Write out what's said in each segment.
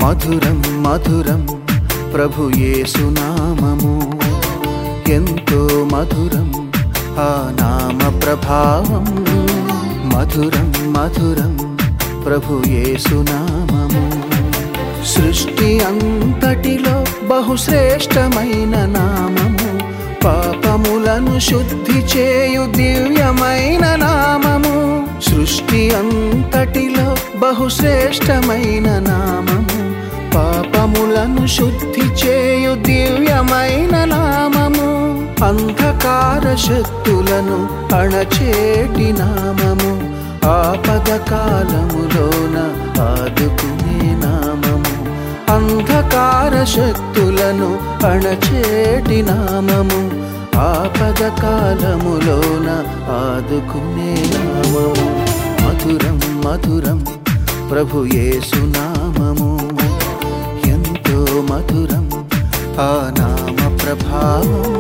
మధురం మధురం ప్రభు యేసునామము ఎంతో మధురం ఆ నామ ప్రభావం మధురం మధురం ప్రభు యేసునామము సృష్టి అంతటిలో బహుశ్రేష్టమైన నామము పాపములను శుద్ధి చేయు దివ్యమైన నామము సృష్టి అంతటిలో బహుశ్రేష్టమైన నామము పాపములను శుద్ధి చేయు దివ్యమైన నామము అంధకార శక్తులను అణచేటి నామము ఆపద కాలములోన ఆదుకునే నామము అంధకార శక్తులను అణచేటి నామము ఆపద కాలములోన ఆదుకునే నామము మధురం మధురం ప్రభు యేసునామము ఎంతో మధురం ఆ నామ ప్రభావం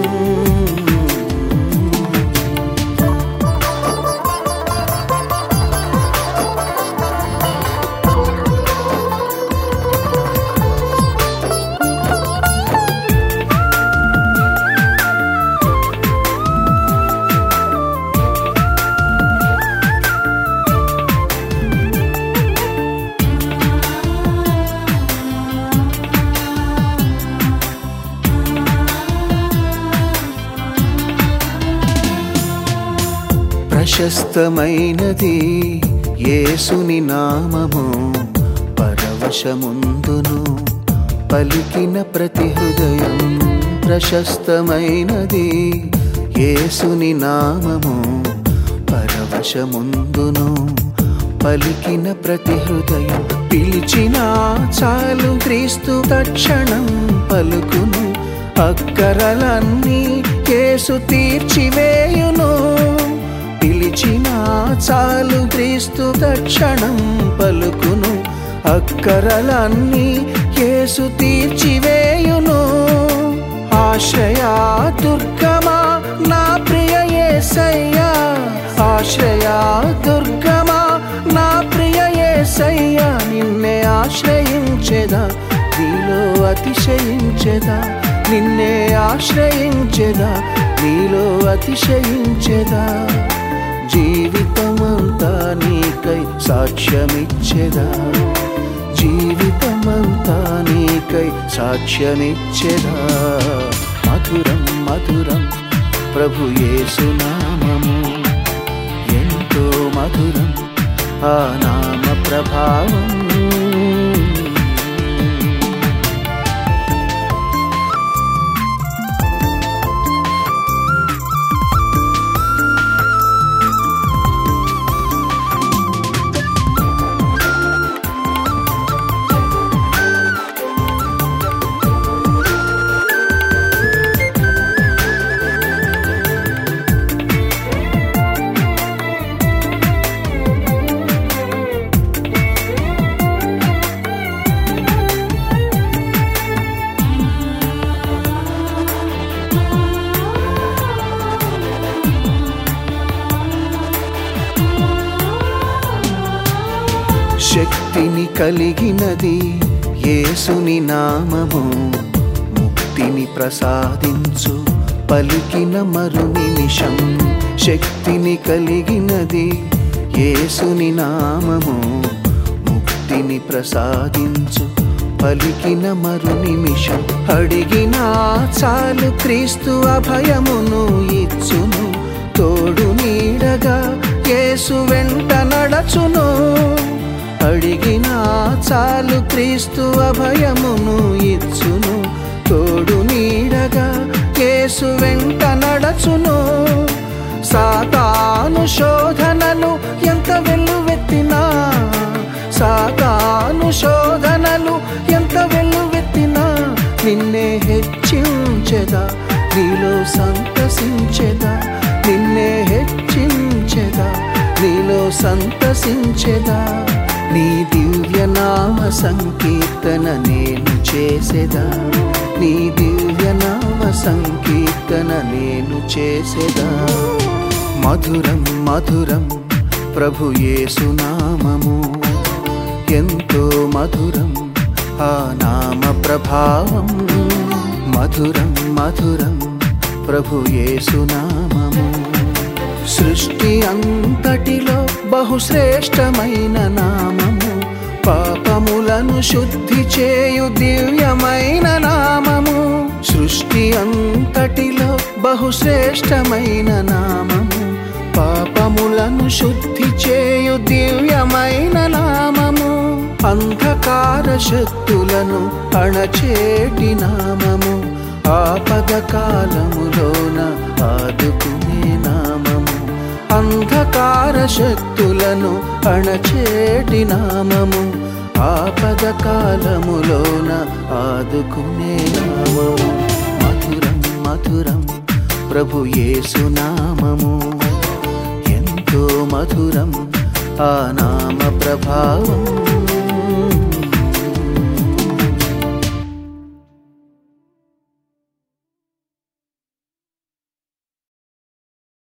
ప్రశస్తమైనది యేసుని నామము పరవశముందును పలికిన ప్రతి హృదయం ప్రశస్తమైనది యేసుని నామము పరవశముందును పలికిన ప్రతి హృదయం పిలిచిన చాలు క్రీస్తు తక్షణం పలుకును అక్కరలన్నీ కేసు తీర్చివేయును పిలిచిన చాలు క్రీస్తు తక్షణం పలుకును అక్కరలన్నీ కేసు తీర్చివేయును ఆశ్రయా దుర్గమా నా ప్రియ యేసయ్యా ఆశ్రయా దుర్గమా నా ప్రియ యేసయ్యా నిన్నే ఆశ్రయించెదా నీలో అతిశయించెదా నిన్నే ఆశ్రయించెదా నీలో అతిశయించెదా జీవితమంతా నీకై సాక్ష్యమిచ్చెదా జీవితమంతా నీకై సాక్ష్యమిచ్చెదా మధురం మధురం ప్రభు యేసునామము ఎంతో మధురం ఆ నామ ప్రభావం శక్తిని కలిగినది యేసుని నామము ముక్తిని ప్రసాదించు పలికిన మరు నిమిషం శక్తిని కలిగినది యేసుని నామము ముక్తిని ప్రసాదించు పలికిన మరు నిమిషం అడిగినా చాలు క్రీస్తు అభయమును ఇచ్చును తోడు నీడగా యేసు వెంట నడచును అడిగినా చాలు క్రీస్తు అభయమును ఇచ్చును తోడు నీడగా యేసు వెంట నడచును సాతాను శోధనలు ఎంత వెల్లువెత్తినా సాతాను శోధనలు ఎంత వెల్లువెత్తినా నిన్నే హెచ్చించెదా నీలో సంతసించెదా నిన్నే హెచ్చించెదా నీలో సంతసించెదా నీ దివ్యనామ సంకీర్తన నేను చేసేదా నీ దివ్యనామ సంకీర్తన నేను చేసేదా మధురం మధురం ప్రభు యేసునామము ఎంతో మధురం ఆ నామ ప్రభావం మధురం మధురం ప్రభు యేసునామము సృష్టి అంతటిలో బహుశ్రేష్టమైన నామము పాపములను శుద్ధి చేయు దివ్యమైన నామము సృష్టి అంతటిలో బహుశ్రేష్టమైన నామము పాపములను శుద్ధి చేయు దివ్యమైన నామము అంధకార శక్తులను అణచేటి నామము ఆపద కాలములోన ఆదుకునే నామము అంధకార శక్తులను అణచేటి నామము ఆపద కాలములోన ఆదుకునే నామము మధురం మధురం ప్రభు యేసునామము ఎంతో మధురం ఆ నామ ప్రభావం